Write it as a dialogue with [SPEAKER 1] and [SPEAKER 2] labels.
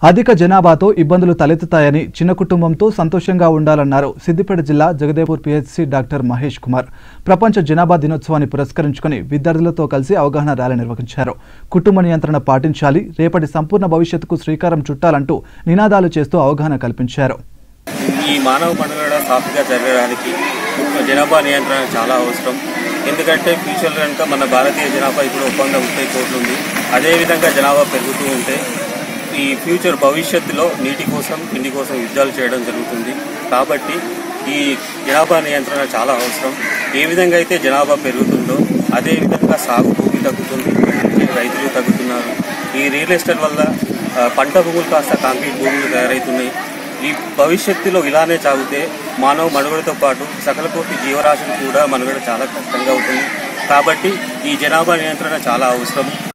[SPEAKER 1] అధిక జనాభాతో ఇబ్బందులు తలెత్తుతాయని చిన్న కుటుంబంతో సంతోషంగా ఉండాలన్నారు సిద్దిపేట జిల్లా జగదేపూర్ పిహెచ్సి డాక్టర్ మహేష్ కుమార్ ప్రపంచ జనాభా దినోత్సవాన్ని పురస్కరించుకుని విద్యార్థులతో కలిసి అవగాహన ర్యాలీ నిర్వహించారు కుటుంబ నియంత్రణ పాటించాలి రేపటి సంపూర్ణ భవిష్యత్తుకు శ్రీకారం చుట్టాలంటూ నినాదాలు చేస్తూ అవగాహన కల్పించారు
[SPEAKER 2] ఈ మానవ మనుగడ సాఫీగా జరగడానికి జనాభా నియంత్రణ చాలా అవసరం ఎందుకంటే ఫ్యూచర్లో కనుక మన భారతీయ జనాభా ఇప్పుడు ఒక వంద ముప్పై కోట్లు ఉంది అదేవిధంగా జనాభా పెరుగుతూ ఉంటే ఈ ఫ్యూచర్ భవిష్యత్తులో నీటి కోసం తిండి కోసం యుద్ధాలు చేయడం జరుగుతుంది కాబట్టి ఈ జనాభా నియంత్రణ చాలా అవసరం ఏ విధంగా అయితే జనాభా పెరుగుతుందో అదే విధంగా సాగు భూమి తగ్గుతుంది రైతులు తగ్గుతున్నారు ఈ రియల్ ఎస్టేట్ వల్ల ఆ, పంట భూములు కాస్త కాంక్రీట్ భూములు తయారవుతున్నాయి ఈ భవిష్యత్తులో ఇలానే సాగితే మానవ మనుగడతో పాటు సకల కోటి జీవరాశులు కూడా మనుగడ చాలా కష్టంగా అవుతుంది కాబట్టి ఈ జనాభా నియంత్రణ చాలా అవసరం